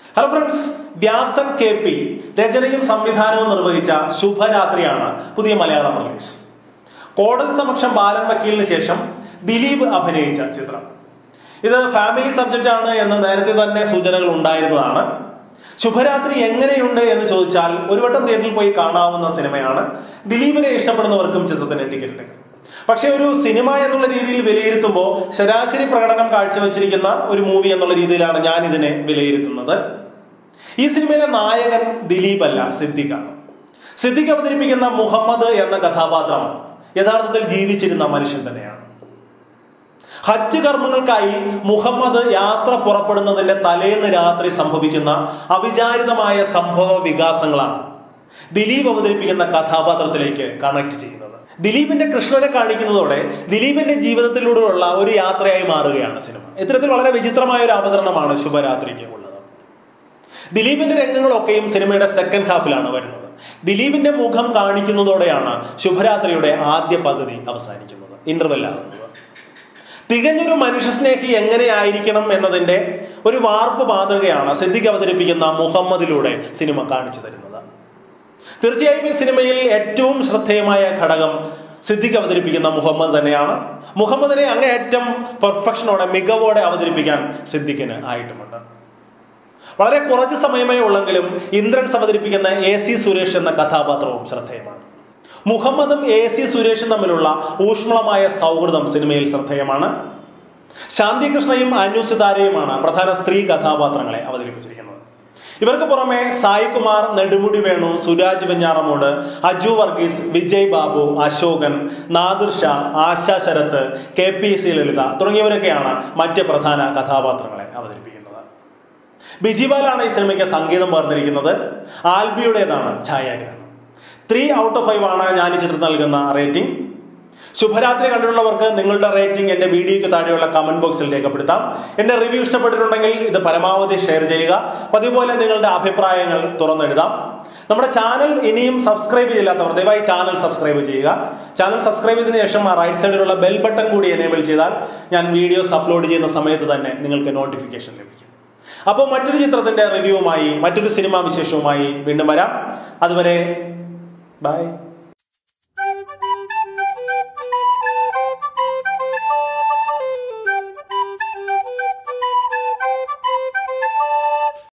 hello friends Vyasan K P രചനയും സംവിധാനവും നിർവഹിച്ച ശുഭരാത്രിയാണ് പുതിയ മലയാളം റിലീസ് കോടതി സമക്ഷം ബാലൻ വക്കീലിന് ശേഷം ദിലീപ് അഭിനയിച്ച ചിത്രം ഇത് ഫാമിലി സബ്ജക്റ്റ് ആണ് എന്ന് നേരത്തെ തന്നെ സൂചനകൾ ഉണ്ടായിരുന്നതാണ് ശുഭരാത്രി എങ്ങനെയുണ്ട് എന്ന് ചോദിച്ചാൽ ഒരു വട്ടം തിയേറ്ററിൽ പോയി കാണാവുന്ന സിനിമയാണ് ദിലീപിനെ ഇഷ്ടപ്പെടുന്നവർക്കും ചിത്രത്തിന് ടിക്കറ്റ് എടുക്കാം പക്ഷെ ഒരു സിനിമ എന്നുള്ള രീതിയിൽ വിലയിരുത്തുമ്പോൾ ശരാശരി പ്രകടനം കാഴ്ചവെച്ചിരിക്കുന്ന ഒരു മൂവി എന്നുള്ള രീതിയിലാണ് ഞാൻ ഇതിനെ വിലയിരുത്തുന്നത് ഈ സിനിമയിലെ നായകൻ ദിലീപ് അല്ല സിദ്ദിഖാണ് സിദ്ദിഖ് അവതരിപ്പിക്കുന്ന മുഹമ്മദ് എന്ന കഥാപാത്രം യഥാർത്ഥത്തിൽ ജീവിച്ചിരുന്ന മനുഷ്യൻ തന്നെയാണ് ഹജ്ജ് കർമ്മങ്ങൾക്കായി മുഹമ്മദ് യാത്ര പുറപ്പെടുന്നതിന്റെ തലേന്ന് രാത്രി സംഭവിക്കുന്ന അവിചാരിതമായ സംഭവ വികാസങ്ങളാണ് ദിലീപ് അവതരിപ്പിക്കുന്ന കഥാപാത്രത്തിലേക്ക് കണക്ട് ചെയ്യുന്നത് ദിലീപിന്റെ കൃഷ്ണനെ കാണിക്കുന്നതോടെ ദിലീപിന്റെ ജീവിതത്തിലൂടെയുള്ള ഒരു യാത്രയായി മാറുകയാണ് സിനിമ ഇത്തരത്തിൽ വളരെ വിചിത്രമായ ഒരു അവതരണമാണ് ശുഭരാത്രിക്ക് ഉള്ളത് ദിലീപിന്റെ രംഗങ്ങളൊക്കെയും സിനിമയുടെ സെക്കൻഡ് ഹാഫിലാണ് വരുന്നത് ദിലീപിന്റെ മുഖം കാണിക്കുന്നതോടെയാണ് ശുഭരാത്രിയുടെ ആദ്യ പകുതി അവസാനിക്കുന്നത് ഇന്റർവെൽ ആകുന്നത് തികഞ്ഞൊരു മനുഷ്യസ്നേഹി എങ്ങനെയായിരിക്കണം എന്നതിന്റെ ഒരു വാർപ്പ് മാതൃകയാണ് സിദ്ദിഖ് അവതരിപ്പിക്കുന്ന മുഹമ്മദിലൂടെ സിനിമ കാണിച്ചു തരുന്നത് തീർച്ചയായും ഈ സിനിമയിൽ ഏറ്റവും ശ്രദ്ധേയമായ ഘടകം സിദ്ദിഖ് അവതരിപ്പിക്കുന്ന മുഹമ്മദ് തന്നെയാണ് മുഹമ്മദിനെ അങ്ങേയറ്റം പെർഫെക്ഷനോടെ മികവോടെ അവതരിപ്പിക്കാൻ സിദ്ദിഖിന് ആയിട്ടുമുണ്ട് വളരെ കുറച്ച് സമയമേ ഉള്ളെങ്കിലും ഇന്ദ്രൻസ് അവതരിപ്പിക്കുന്ന എ സി സുരേഷ് എന്ന കഥാപാത്രവും ശ്രദ്ധേയമാണ് മുഹമ്മദും എ സി സുരേഷും തമ്മിലുള്ള ഊഷ്മളമായ സൗഹൃദം സിനിമയിൽ ശ്രദ്ധേയമാണ് ശാന്തി കൃഷ്ണയും അനു സിതാരയുമാണ് പ്രധാന സ്ത്രീ കഥാപാത്രങ്ങളെ അവതരിപ്പിച്ചിരിക്കുന്നത് ഇവർക്ക് പുറമെ Saikumar Nedumudi Venu Suraj Venjaramoodu Aju Varghese Vijay Babu Ashokan Nadir Shah Asha Sharath K P C Lalitha തുടങ്ങിയവരൊക്കെയാണ് മറ്റ് പ്രധാന കഥാപാത്രങ്ങളെ അവതരിപ്പിക്കുന്നത് ബിജിബാലാണ് ഈ സിനിമയ്ക്ക് സംഗീതം പകർന്നിരിക്കുന്നത് ആൽബിയുടേതാണ് ഛായാഗ്രഹണം ത്രീ ഔട്ട് ഓഫ് ഫൈവ് ആണ് ഞാൻ ഈ ചിത്രത്തിന് നൽകുന്ന റേറ്റിംഗ് ശുഭരാത്രി കണ്ടിട്ടുള്ളവർക്ക് നിങ്ങളുടെ റേറ്റിംഗ് എന്റെ വീഡിയോയ്ക്ക് താഴെയുള്ള കമന്റ് ബോക്സിൽ രേഖപ്പെടുത്താം എന്റെ റിവ്യൂ ഇഷ്ടപ്പെട്ടിട്ടുണ്ടെങ്കിൽ ഇത് പരമാവധി ഷെയർ ചെയ്യുക പതിപോലെ നിങ്ങളുടെ അഭിപ്രായങ്ങൾ തുറന്നെഴുതാം നമ്മുടെ ചാനൽ ഇനിയും സബ്സ്ക്രൈബ് ചെയ്തില്ലാത്തവർ ദയവായി ചാനൽ സബ്സ്ക്രൈബ് ചെയ്യുക ചാനൽ സബ്സ്ക്രൈബ് ചെയ്തതിനു ശേഷം ആ റൈറ്റ് സൈഡിലുള്ള ബെൽ ബട്ടൺ കൂടി എനേബിൾ ചെയ്താൽ ഞാൻ വീഡിയോസ് അപ്ലോഡ് ചെയ്യുന്ന സമയത്ത് തന്നെ നിങ്ങൾക്ക് നോട്ടിഫിക്കേഷൻ ലഭിക്കും അപ്പോൾ മറ്റൊരു ചിത്രത്തിന്റെ റിവ്യൂവുമായി മറ്റൊരു സിനിമാ വിശേഷവുമായി വീണ്ടും വരാം അതുവരെ ബൈ